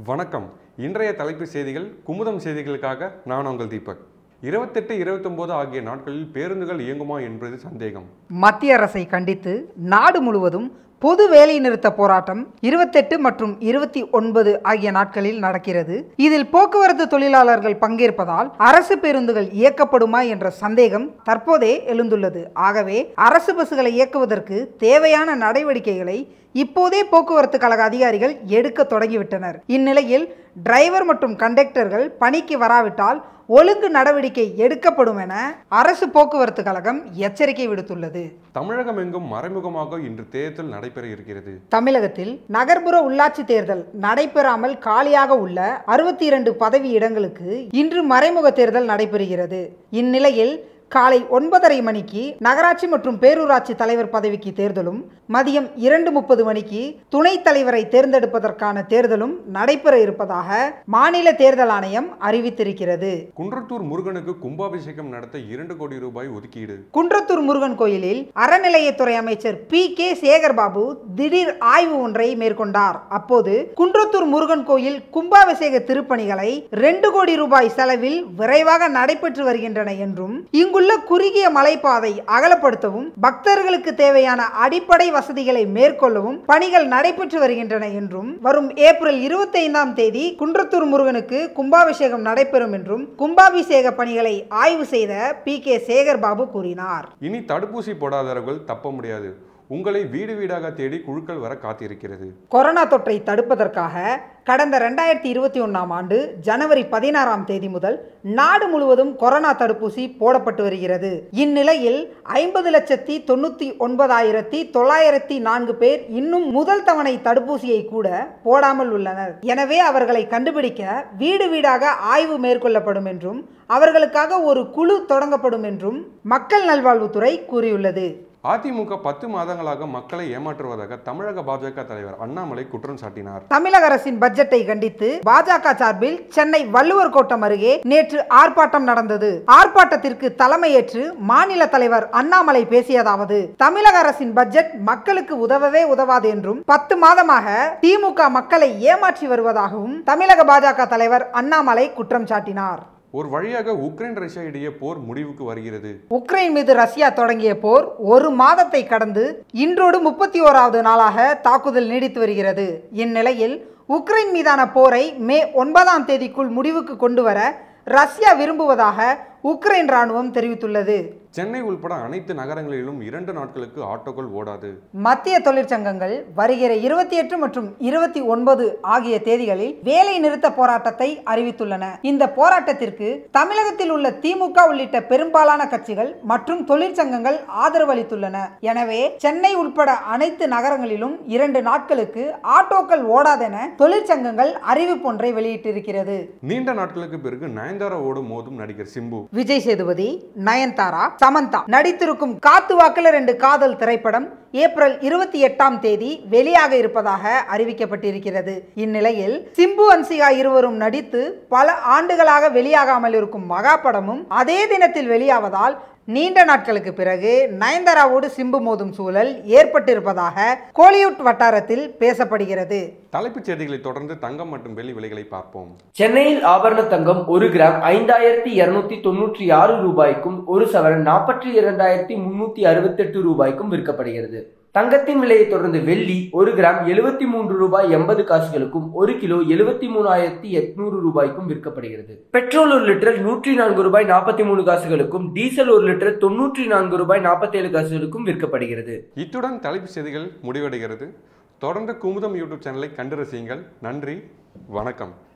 வணக்கம் இன்றைய தலைப்பு செய்திகள் குமுதம் செய்திகளுக்காக நான் உங்கள் தீபக் இருபத்தெட்டு இருபத்தொம்போது ஆகிய நாட்களில் பேருந்துகள் இயங்குமா என்பது சந்தேகம் மத்திய அரசை கண்டித்து நாடு முழுவதும் பொது வேலைநிறுத்த போராட்டம் இருபத்தெட்டு மற்றும் இருபத்தி ஒன்பது ஆகிய நாட்களில் நடக்கிறது இதில் போக்குவரத்து தொழிலாளர்கள் பங்கேற்பதால் அரசு பேருந்துகள் இயக்கப்படுமா என்ற சந்தேகம் தற்போதே எழுந்துள்ளது ஆகவே அரசு பஸ்களை இயக்குவதற்கு தேவையான நடவடிக்கைகளை இப்போதே போக்குவரத்து கழக அதிகாரிகள் எடுக்க தொடங்கிவிட்டனர் இந்நிலையில் டிரைவர் மற்றும் கண்டக்டர்கள் பணிக்கு வராவிட்டால் ஒழுங்கு நடவடிக்கை எடுக்கப்படும் என அரசு போக்குவரத்து கழகம் எச்சரிக்கை விடுத்துள்ளது தமிழகம் எங்கும் மறைமுகமாக இன்று தேர்தல் நடைபெற இருக்கிறது தமிழகத்தில் நகர்ப்புற உள்ளாட்சி தேர்தல் நடைபெறாமல் காலியாக உள்ள அறுபத்தி இரண்டு பதவி இடங்களுக்கு இன்று மறைமுக தேர்தல் நடைபெறுகிறது இந்நிலையில் காலை ஒன்பதரை மணிக்கு நகராட்சி மற்றும் பேரூராட்சி தலைவர் பதவிக்கு தேர்தலும் மதியம் இரண்டு முப்பது மணிக்கு துணைத் தலைவரை தேர்ந்தெடுப்பதற்கான தேர்தலும் நடைபெற இருப்பதாக மாநில தேர்தல் ஆணையம் அறிவித்திருக்கிறது குன்றத்தூர் முருகனுக்கு கும்பாபிஷேகம் நடத்த இரண்டு கோடி ரூபாய் ஒதுக்கீடு குன்றத்தூர் முருகன் கோயிலில் அறநிலையத்துறை அமைச்சர் பி கே சேகர்பாபு திடீர் ஆய்வு ஒன்றை மேற்கொண்டார் அப்போது குன்றத்தூர் முருகன் கோயில் கும்பாபிஷேக திருப்பணிகளை ரெண்டு கோடி ரூபாய் செலவில் விரைவாக நடைபெற்று வருகின்றன என்றும் இங்குள்ள குறுகிய மலைப்பாதை அகலப்படுத்தவும் பக்தர்களுக்கு தேவையான அடிப்படை வசதிகளை மேற்கொள்ளவும் பணிகள் நடைபெற்று வருகின்றன என்றும் வரும் ஏப்ரல் இருபத்தி ஐந்தாம் தேதி குன்றத்தூர் முருகனுக்கு கும்பாபிஷேகம் நடைபெறும் என்றும் கும்பாபிஷேக பணிகளை ஆய்வு செய்த பி கே சேகர்பாபு கூறினார் இனி தடுப்பூசி போடாதவர்கள் தப்ப முடியாது உங்களை வீடு வீடாக தேடி குழுக்கள் வர காத்திருக்கிறது கொரோனா தொற்றை தடுப்பதற்காக கடந்த ரெண்டாயிரத்தி இருபத்தி ஒன்றாம் ஆண்டு ஜனவரி பதினாறாம் தேதி முதல் நாடு முழுவதும் கொரோனா தடுப்பூசி போடப்பட்டு வருகிறது இந்நிலையில் ஐம்பது லட்சத்தி தொண்ணூற்றி ஒன்பதாயிரத்தி தொள்ளாயிரத்தி நான்கு பேர் இன்னும் முதல் தவணை தடுப்பூசியை கூட போடாமல் உள்ளனர் எனவே அவர்களை கண்டுபிடிக்க வீடு வீடாக ஆய்வு மேற்கொள்ளப்படும் என்றும் அவர்களுக்காக ஒரு குழு தொடங்கப்படும் என்றும் மக்கள் நல்வாழ்வுத்துறை கூறியுள்ளது அதிமுக பத்து மாதங்களாக மக்களை ஏமாற்றுவதாக தமிழக பாஜக தலைவர் அண்ணாமலை குற்றம் சாட்டினார் தமிழக அரசின் பட்ஜெட்டை கண்டித்து பாஜக சார்பில் சென்னை வள்ளுவர் கோட்டம் அருகே நேற்று ஆர்ப்பாட்டம் நடந்தது ஆர்ப்பாட்டத்திற்கு தலைமையேற்று மாநில தலைவர் அண்ணாமலை பேசியதாவது தமிழக அரசின் பட்ஜெட் மக்களுக்கு உதவவே உதவாது என்றும் பத்து மாதமாக திமுக மக்களை ஏமாற்றி வருவதாகவும் தமிழக பாஜக தலைவர் அண்ணாமலை குற்றம் சாட்டினார் ஒரு வழியாக உக்ரைன் ரஷ்யா இடையே போர் முடிவுக்கு வருகிறது உக்ரைன் மீது ரஷ்யா தொடங்கிய போர் ஒரு மாதத்தை கடந்து இன்றோடு முப்பத்தி ஓராவது நாளாக தாக்குதல் நீடித்து வருகிறது இந்நிலையில் உக்ரைன் மீதான போரை மே ஒன்பதாம் தேதிக்குள் முடிவுக்கு கொண்டு வர ரஷ்யா விரும்புவதாக உக்ரைன் ராணுவம் தெரிவித்துள்ளது சென்னை உள்பட அனைத்து நகரங்களிலும் இரண்டு நாட்களுக்கு ஆட்டோக்கள் ஓடாது மத்திய தொழிற்சங்கங்கள் வருகிற இருபத்தி எட்டு மற்றும் இருபத்தி ஒன்பது ஆகிய தேதிகளில் வேலை நிறுத்த போராட்டத்தை அறிவித்துள்ளன இந்த போராட்டத்திற்கு தமிழகத்தில் உள்ள திமுக உள்ளிட்ட பெரும்பாலான கட்சிகள் மற்றும் தொழிற்சங்கங்கள் ஆதரவு அளித்துள்ளன எனவே சென்னை உட்பட அனைத்து நகரங்களிலும் இரண்டு நாட்களுக்கு ஆட்டோக்கள் ஓடாதென தொழிற்சங்கங்கள் அறிவிப்பொன்றை வெளியிட்டிருக்கிறது நீண்ட நாட்களுக்கு பிறகு நயன்தாராவோடு மோதும் நடிகர் சிம்பு விஜய் சேதுபதி நயன்தாரா சமந்தா நடித்திருக்கும் காத்து வாக்குல ரெண்டு காதல் திரைப்படம் ஏப்ரல் இருபத்தி எட்டாம் தேதி வெளியாக இருப்பதாக அறிவிக்கப்பட்டிருக்கிறது இந்நிலையில் சிம்பு அன்சிகா இருவரும் நடித்து பல ஆண்டுகளாக வெளியாகாமல் இருக்கும் மகா படமும் அதே தினத்தில் வெளியாவதால் நீண்ட நாட்களுக்கு பிறகு நயன்தாராவோடு சிம்பு மோதும் சூழல் ஏற்பட்டிருப்பதாக கோலிவுட் வட்டாரத்தில் பேசப்படுகிறது தலைப்புச் செய்திகளை தொடர்ந்து தங்கம் மற்றும் வெள்ளி விலைகளை பார்ப்போம் சென்னையில் ஆபரண தங்கம் ஒரு கிராம் ஐந்தாயிரத்தி இருநூத்தி தொன்னூற்றி ஆறு ரூபாய்க்கும் ஒரு சவரன் நாற்பத்தி இரண்டாயிரத்தி முன்னூத்தி அறுபத்தெட்டு ரூபாய்க்கும் விற்கப்படுகிறது தங்கத்தின் விலையை தொடர்ந்து வெள்ளி ஒரு கிராம் எழுபத்தி மூன்று ரூபாய் எண்பது காசுகளுக்கும் ஒரு கிலோ எழுபத்தி மூணாயிரத்தி எட்நூறு ரூபாய்க்கும் விற்கப்படுகிறது பெட்ரோல் ஒரு லிட்டர் நூற்றி நான்கு ரூபாய் நாற்பத்தி மூணு காசுகளுக்கும் டீசல் ஒரு லிட்டர் தொன்னூற்றி நான்கு ரூபாய் நாற்பத்தி ஏழு காசுகளுக்கும் விற்கப்படுகிறது இத்துடன் தலைப்புச் செய்திகள் முடிவடைகிறது தொடர்ந்து குமுதம் யூடியூப் சேனலை கண்டு ரசியுங்கள் நன்றி வணக்கம்